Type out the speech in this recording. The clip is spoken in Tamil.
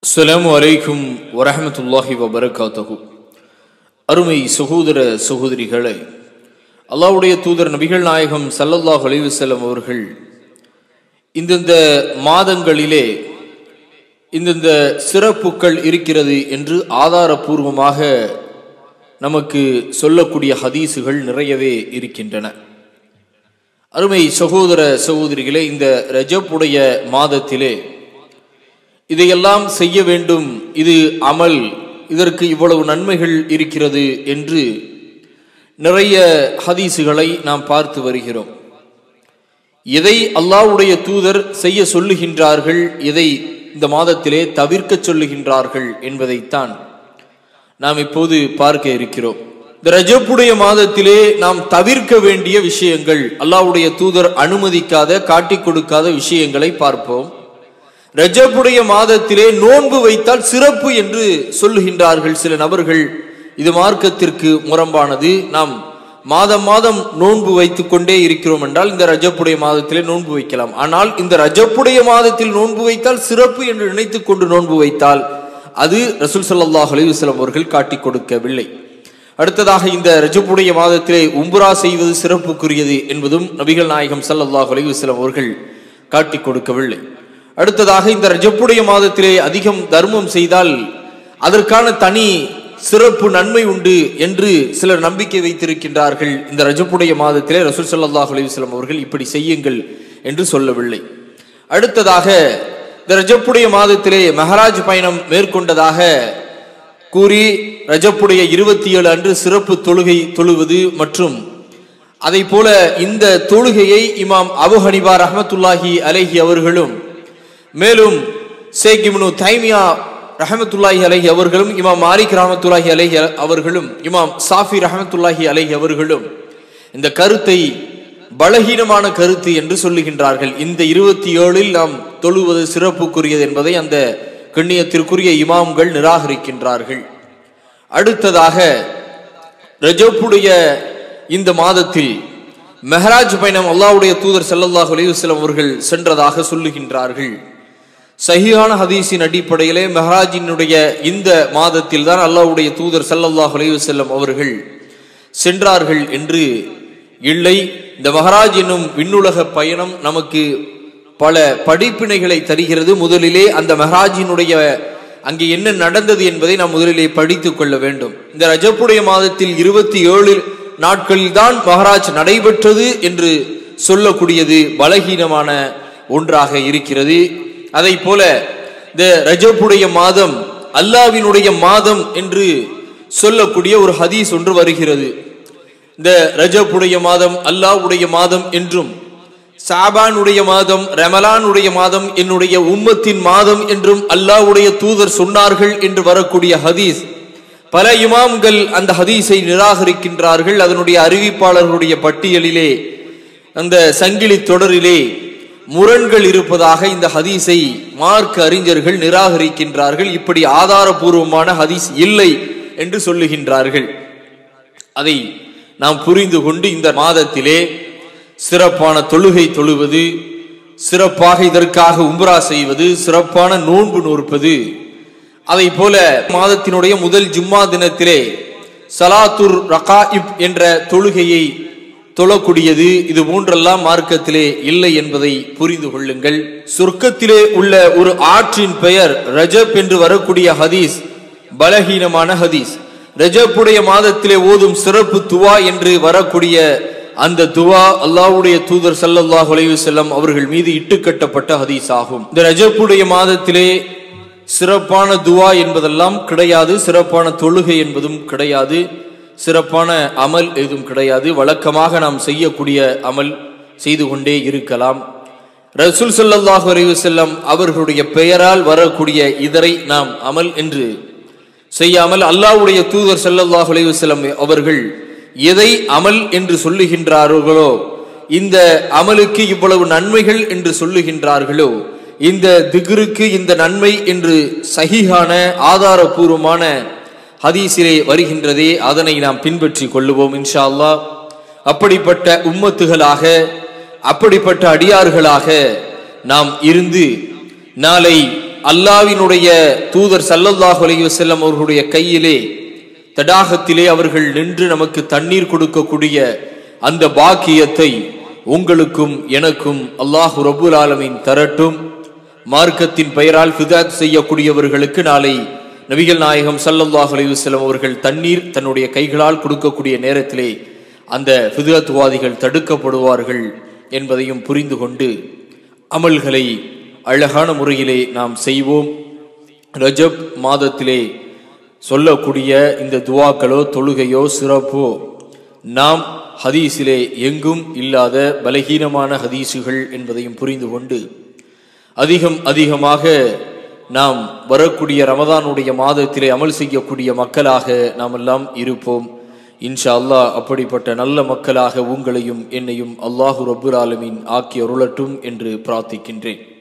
அஸ்ஸலாமு அலைக்கும் வரஹமத்துல்லாஹி வபரகாத்தஹு அருமை சகோதர சகோதரிகளே அல்லாஹ்வுடைய தூதர் நபிகள் நாயகம் ஸல்லல்லாஹு அலைஹி வஸல்லம் அவர்கள் இந்தந்த மாதங்களிலே இந்தந்த சிறப்புகள் இருக்கிறது என்று ஆதாரபூர்வமாக நமக்கு சொல்லக்கூடிய ஹதீஸுகள் நிறையவே இருக்கின்றன அருமை சகோதர சகோதரிகளே இந்த ரஜப்புடைய மாதத்திலே இதையெல்லாம் செய்ய வேண்டும் இது அமல் இதற்கு இவ்வளவு நன்மைகள் இருக்கிறது என்று நிறைய ஹதீஸுகளை நாம் பார்த்து வருகிறோம் எதை அல்லாஹ்வுடைய தூதர் செய்ய சொல்லுகின்றார்கள் எதை இந்த மாதத்திலே தவிர்க்க சொல்லுகின்றார்கள் என்பதைத்தான் நாம் இப்போது பார்க்க இருக்கிறோம் இந்த ரஜப்புடைய மாதத்திலே நாம் தவிர்க்க வேண்டிய விஷயங்கள் அல்லாஹ்வுடைய தூதர் அனுமதிக்காத காட்டிக் கொடுக்காத விஷயங்களை பார்ப்போம் ரஜப்புடைய மாதத்திலே நோன்பு வைத்தால் சிறப்பு என்று சொல்லுகின்றார்கள் சில நபர்கள் இது மார்க்கத்திற்கு முரம்பானது நாம் மாதம் மாதம் நோன்பு வைத்துக் கொண்டே இருக்கிறோம் என்றால் இந்த ரஜப்புடைய மாதத்திலே நோன்பு வைக்கலாம் ஆனால் இந்த ரஜப்புடைய மாதத்தில் நோன்பு வைத்தால் சிறப்பு என்று நினைத்துக் கொண்டு நோன்பு வைத்தால் அது ரசூல் ஸல்லல்லாஹு அலைஹி வஸல்லம் அவர்கள் காட்டிக் கொடுக்கவில்லை அடுத்ததாக இந்த ரஜப்புடைய மாதத்திலே உம்ரா செய்வது சிறப்புக்குரியது என்பதும் நபிகள் நாயகம் ஸல்லல்லாஹு அலைஹி வஸல்லம் அவர்கள் காட்டிக் கொடுக்கவில்லை அடுத்ததாக இந்த ரஜப்புடைய மாதத்திலே அதிகம் தர்மம் செய்தால் அதற்கான தனி சிறப்பு நன்மை உண்டு என்று சிலர் நம்பிக்கை வைத்திருக்கின்றார்கள் இந்த ரஜப்புடைய மாதத்திலே ரசூல் ஸல்லல்லாஹு அலைஹி வஸல்லம் அவர்கள் இப்படி செய்யுங்கள் என்று சொல்லவில்லை அடுத்ததாக இந்த ரஜப்புடைய மாதத்திலே மஹராஜ் பயணம் மேற்கொண்டதாக கூறி ரஜப்புடைய இருபத்தி ஏழு அன்று சிறப்பு தொழுகை தொழுவது மற்றும் அதை போல இந்த தொழுகையை இமாம் அபு ஹனிபா ரஹமத்துல்லாஹி அலைஹி அவர்களும் மேலும் ஷேக் இப்னு தைமியா ரஹமத்துல்லாஹி அலைஹி அவர்களும் இமாம் மாலிக் ரஹமத்துல்லாஹி அலைஹி அவர்களும் இமாம் சாஃபி ரஹமத்துல்லாஹி அலைஹி அவர்களும் இந்த கருத்தை பலகீனமான கருத்து என்று சொல்லுகின்றார்கள் இந்த இருபத்தி ஏழில் நாம் தொழுவது சிறப்புக்குரியது என்பதை அந்த கண்ணியத்திற்குரிய இமாம்கள் நிராகரிக்கின்றார்கள் அடுத்ததாக ரஜப்புடைய இந்த மாதத்தில் மெஹராஜ் பயணம் அல்லாஹ்வுடைய தூதர் ஸல்லல்லாஹு அலைஹி வஸல்லம் அவர்கள் சென்றதாக சொல்லுகின்றார்கள் சஹீஹான ஹதீஸின் அடிப்படையிலே மெஹராஜினுடைய இந்த மாதத்தில் தான் அல்லாஹ்வுடைய தூதர் ஸல்லல்லாஹு அலைஹி வஸல்லம் அவர்கள் சென்றார்கள் என்று இல்லை இந்த மஹராஜ் என்னும் விண்ணுலக பயணம் நமக்கு பல படிப்பினைகளை தருகிறது முதலிலே அந்த மெஹராஜினுடைய அங்கே என்ன நடந்தது என்பதை நாம் முதலிலே படித்துக் கொள்ள வேண்டும் இந்த ரஜப்புடைய மாதத்தில் இருபத்தி ஏழு நாட்களில் தான் மகராஜ் நடைபெற்றது என்று சொல்லக்கூடியது பலகீனமான ஒன்றாக இருக்கிறது அதை போல இந்த ரஜப்புடைய மாதம் அல்லாவினுடைய மாதம் என்று சொல்லக்கூடிய ஒரு ஹதீஸ் ஒன்று வருகிறது இந்த ரஜப்புடைய மாதம் அல்லாவுடைய மாதம் என்றும் சாபானுடைய மாதம் ரமலானுடைய மாதம் என்னுடைய உம்மத்தின் மாதம் என்றும் அல்லாவுடைய தூதர் சொன்னார்கள் என்று வரக்கூடிய ஹதீஸ் பல இமாம்கள் அந்த ஹதீஸை நிராகரிக்கின்றார்கள் அதனுடைய அறிவிப்பாளர்களுடைய பட்டியலிலே அந்த சங்கிலி தொடரிலே முரண்கள் இருப்பதாக இந்த ஹதீஸை மார்க் அறிஞர்கள் நிராகரிக்கின்றார்கள் இப்படி ஆதாரபூர்வமான ஹதீஸ் இல்லை என்று சொல்லுகின்றார்கள் அதை நாம் புரிந்து கொண்டு இந்த மாதத்திலே சிறப்பான தொழுகை தொழுவது சிறப்பாக இதற்காக உம்ரா செய்வது சிறப்பான நோன்பு நோற்பது அதை போல மாதத்தினுடைய முதல் ஜும்மா தினத்திலே சலாத்துர் ரகாயிப் என்ற தொழுகையை தொழக்கூடியது இது மூன்றெல்லாம் மார்க்கத்திலே இல்லை என்பதை புரிந்து கொள்ளுங்கள் சொர்க்கத்திலே உள்ள ஒரு ஆற்றின் பெயர் ரஜப் என்று வரக்கூடிய ஹதீஸ் பலகீனமான ஹதீஸ் ரஜப்புடைய மாதத்திலே ஓதும் சிறப்பு துவா என்று வரக்கூடிய அந்த துவா அல்லாவுடைய தூதர் சல்லல்லாஹு அலைஹி வஸல்லம் அவர்கள் மீது இட்டுக்கட்டப்பட்ட ஹதீஸ் ஆகும் இந்த ரஜப்புடைய மாதத்திலே சிறப்பான துவா என்பதெல்லாம் கிடையாது சிறப்பான தொழுகை என்பதும் கிடையாது சிறப்பான அமல் எதுவும் கிடையாது வழக்கமாக நாம் செய்யக்கூடிய அமல் செய்து கொண்டே இருக்கலாம் ரசூல் சல்லல்லாஹு அலைஹி வஸல்லம் அவர்களுடைய பெயரால் வரக்கூடிய இதரை நாம் அமல் என்று செய்யாமல் அல்லாஹ்வுடைய தூதர் ஸல்லல்லாஹு அலைஹி வஸல்லம் அவர்கள் எதை அமல் என்று சொல்லுகின்றார்களோ இந்த அமலுக்கு இவ்வளவு நன்மைகள் என்று சொல்லுகின்றார்களோ இந்த திக்ருக்கு இந்த நன்மை என்று சஹீஹான ஆதாரபூர்வமான ஹதீஸிலே வருகின்றதே அதனை நாம் பின்பற்றி கொள்ளுவோம் இன்ஷா அல்லாஹ் அப்படிப்பட்ட உம்மத்துகளாக அப்படிப்பட்ட அடியார்களாக நாம் இருந்து நாளை அல்லாவினுடைய தூதர் சல்லல்லாஹு அலைஹி வஸல்லம் அவர்களுடைய கையிலே தடாகத்திலே அவர்கள் நின்று நமக்கு தண்ணீர் கொடுக்கக்கூடிய அந்த பாக்கியத்தை உங்களுக்கும் எனக்கும் அல்லாஹு ரபுல் ஆலமீன் தரட்டும் மார்க்கத்தின் பெயரால் ஃபிதாத் செய்யக்கூடியவர்களுக்கு நாளை நபிகள் நாயகம் ஸல்லல்லாஹு அலைஹி வஸல்லம் அவர்கள் தண்ணீர் தன்னுடைய கைகளால் கொடுக்கக்கூடிய நேரத்திலே அந்த ஃபிதாத்வாதிகள் தடுக்கப்படுவார்கள் என்பதையும் புரிந்து கொண்டு அமல்களை அழகான முறையிலே நாம் செய்வோம் ரஜப் மாதத்திலே சொல்லக்கூடிய இந்த துவாக்களோ தொழுகையோ சிறப்போ நாம் ஹதீஸிலே எங்கும் இல்லாத பலகீனமான ஹதீஸுகள் என்பதையும் புரிந்து கொண்டு அதிகம் அதிகமாக நாம் வரக்கூடிய ரமதானுடைய மாதத்திலே அமல் செய்யக்கூடிய மக்களாக நாம் எல்லாம் இருப்போம் இன்ஷா அல்லாஹ் அப்படிப்பட்ட நல்ல மக்களாக உங்களையும் என்னையும் அல்லாஹு ரப்புல் ஆலமீன் ஆக்கி அருளட்டும் என்று பிரார்த்திக்கின்றேன்